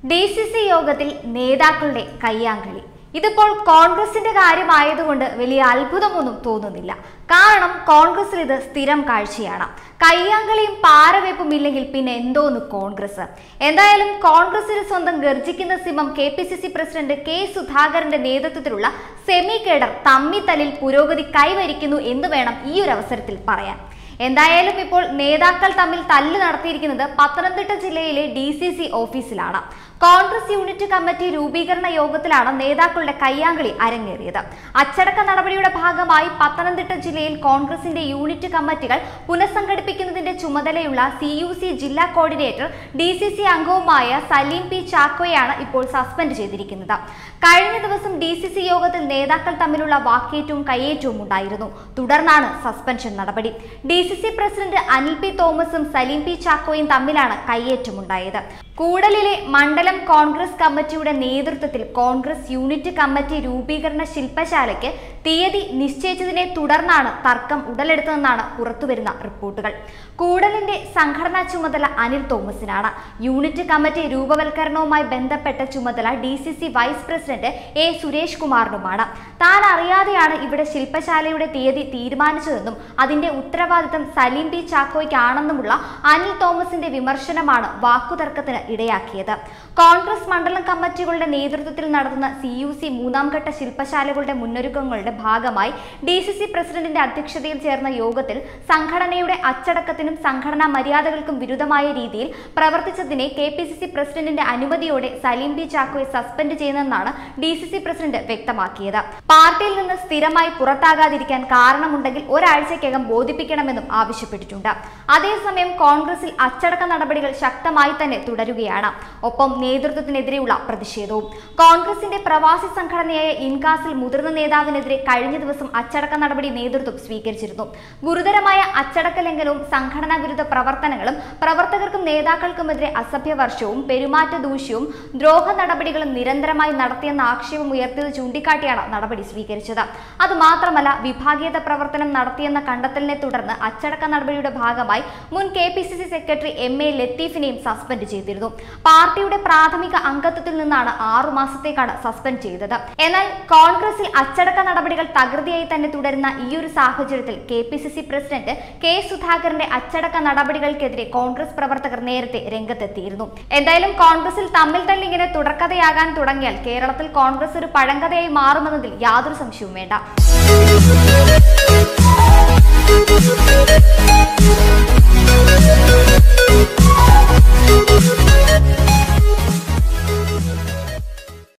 D C C യോഗത്തിൽ നേതാക്കളുടെ കയ്യാങ്കളി ഇതിപ്പോൾ കോൺഗ്രസിന്റെ കാര്യമായതുകൊണ്ട് വലിയ അത്ഭുതമൊന്നും തോന്നുന്നില്ല കാരണം കോൺഗ്രസിൽ ഇത് സ്ഥിരം കാഴ്ചയാണ് കയ്യാങ്കളിയും പാരവെപ്പും ഇല്ലെങ്കിൽ പിന്നെ എന്തോന്ന് കോൺഗ്രസ് എന്തായാലും കോൺഗ്രസിൽ സ്വന്തം ഗർജിക്കുന്ന സിംഹം K P C C president K സുധാകരന്റെ നേതൃത്വത്തിലുള്ള സെമി കേഡർ തമ്മിത്തല്ലിൽ പുരോഗതി കൈവരിക്കുന്നു എന്ന് വേണം ഈ ഒരു അവസരത്തിൽ പറയാൻ എന്തായാലും ഇപ്പോൾ നേതാക്കൾ തമ്മിൽ തല്ല് നടത്തിയിരിക്കുന്നത് പത്തനംതിട്ട ജില്ലയിലെ ഡി സി സി ഓഫീസിലാണ് കോൺഗ്രസ് യൂണിറ്റ് കമ്മിറ്റി രൂപീകരണ യോഗത്തിലാണ് നേതാക്കളുടെ കയ്യാങ്കളി അരങ്ങേറിയത് അച്ചടക്ക നടപടിയുടെ ഭാഗമായി പത്തനംതിട്ട ജില്ലയിൽ കോൺഗ്രസിന്റെ യൂണിറ്റ് കമ്മിറ്റികൾ പുനഃസംഘടിപ്പിക്കുന്നതിന്റെ ചുമതലയുള്ള സി യു സി ജില്ലാ കോർഡിനേറ്റർ ഡി സി സി അംഗവുമായ സലീം പി ചാക്കോയാണ് ഇപ്പോൾ സസ്പെൻഡ് ചെയ്തിരിക്കുന്നത് കഴിഞ്ഞ ദിവസം ഡി സി സി യോഗത്തിൽ നേതാക്കൾ തമ്മിലുള്ള വാക്കേറ്റവും കയ്യേറ്റവും ഉണ്ടായിരുന്നു തുടർന്നാണ് സസ്പെൻഷൻ നടപടി D C C president Anil P തോമസും സലീം പി ചാക്കോയും തമ്മിലാണ് കയ്യേറ്റമുണ്ടായത് കൂടലിലെ മണ്ഡലം കോൺഗ്രസ് കമ്മിറ്റിയുടെ നേതൃത്വത്തിൽ കോൺഗ്രസ് യൂണിറ്റ് കമ്മിറ്റി രൂപീകരണ ശില്പശാലയ്ക്ക് തീയതി നിശ്ചയിച്ചതിനെ തുടർന്നാണ് തർക്കം ഉടലെടുത്തതെന്നാണ് പുറത്തുവരുന്ന റിപ്പോർട്ടുകൾ കൂടലിന്റെ സംഘടനാ ചുമതല അനിൽ തോമസിനാണ് യൂണിറ്റ് കമ്മിറ്റി രൂപവൽക്കരണവുമായി ബന്ധപ്പെട്ട ചുമതല D C C vice president A Suresh കുമാറിനുമാണ് താൻ അറിയാതെയാണ് ഇവിടെ ശില്പശാലയുടെ തീയതി തീരുമാനിച്ചതെന്നും അതിന്റെ ഉത്തരവാദിത്തം സലീം പി ചാക്കോയ്ക്കാണെന്നുമുള്ള അനിൽ തോമസിന്റെ വിമർശനമാണ് വാക്കുതർക്കത്തിന് ഇടയാക്കിയത് കോൺഗ്രസ് മണ്ഡലം കമ്മിറ്റികളുടെ നേതൃത്വത്തിൽ നടത്തുന്ന സി യു സി മൂന്നാം ഘട്ട ശില്പശാലകളുടെ മുന്നൊരുക്കങ്ങളുടെ ഭാഗമായി ഡി സി സി പ്രസിഡന്റിന്റെ അധ്യക്ഷതയിൽ ചേർന്ന യോഗത്തിൽ സംഘടനയുടെ അച്ചടക്കത്തിനും സംഘടനാ മര്യാദകൾക്കും വിരുദ്ധമായ രീതിയിൽ പ്രവർത്തിച്ചതിനെ കെ പി സി സി പ്രസിഡന്റിന്റെ അനുമതിയോടെ സലീം പി ചാക്കോയെ സസ്പെൻഡ് ചെയ്യുന്നതെന്നാണ് ഡി സി സി പ്രസിഡന്റ് വ്യക്തമാക്കിയത് പാർട്ടിയിൽ നിന്ന് സ്ഥിരമായി പുറത്താകാതിരിക്കാൻ കാരണമുണ്ടെങ്കിൽ ഒരാഴ്ചയ്ക്കകം ബോധിപ്പിക്കണമെന്നും ആവശ്യപ്പെട്ടിട്ടുണ്ട് അതേസമയം കോൺഗ്രസിൽ അച്ചടക്ക നടപടികൾ ശക്തമായി തന്നെ തുടരുകയാണ് ഒപ്പം നേതൃത്വത്തിനെതിരെയുള്ള പ്രതിഷേധവും കോൺഗ്രസിന്റെ പ്രവാസി സംഘടനയായ ഇൻകാസിൽ മുതിർന്ന നേതാവിനെതിരെ കഴിഞ്ഞ ദിവസം അച്ചടക്ക നടപടി നേതൃത്വം സ്വീകരിച്ചിരുന്നു ഗുരുതരമായ അച്ചടക്ക ലംഘനവും സംഘടനാ വിരുദ്ധ പ്രവർത്തനങ്ങളും പ്രവർത്തകർക്കും നേതാക്കൾക്കുമെതിരെ അസഭ്യവർഷവും പെരുമാറ്റ ദൂഷ്യവും ദ്രോഹ നടപടികളും നിരന്തരമായി നടത്തിയെന്ന ആക്ഷേപം ഉയർത്തിയത് ചൂണ്ടിക്കാട്ടിയാണ് നടപടി സ്വീകരിച്ചത് അതുമാത്രമല്ല വിഭാഗീയത പ്രവർത്തനം നടത്തിയെന്ന കണ്ടെത്തലിനെ തുടർന്ന് അച്ചടക്ക നടപടിയുടെ ഭാഗമായി മുൻ K P C C secretary M A ലത്തീഫിനെയും സസ്പെൻഡ് ചെയ്തിരുന്നു പാർട്ടിയുടെ പ്രാഥമിക അംഗത്വത്തിൽ നിന്നാണ് ആറു മാസത്തേക്കാണ് സസ്പെൻഡ് ചെയ്തത് എന്നാൽ കോൺഗ്രസിൽ അച്ചടക്ക നടപടികൾ തകൃതിയായി തന്നെ തുടരുന്ന ഈ ഒരു സാഹചര്യത്തിൽ K P C C president K സുധാകരന്റെ അച്ചടക്ക നടപടികൾക്കെതിരെ കോൺഗ്രസ് പ്രവർത്തകർ നേരത്തെ രംഗത്തെത്തിയിരുന്നു എന്തായാലും കോൺഗ്രസിൽ തമ്മിൽ തന്നെ ഇങ്ങനെ തുടർക്കഥയാകാൻ തുടങ്ങിയാൽ കേരളത്തിൽ കോൺഗ്രസ് ഒരു പഴങ്കഥയായി മാറുമെന്നതിൽ യാതൊരു സംശയവും വേണ്ട Thank you.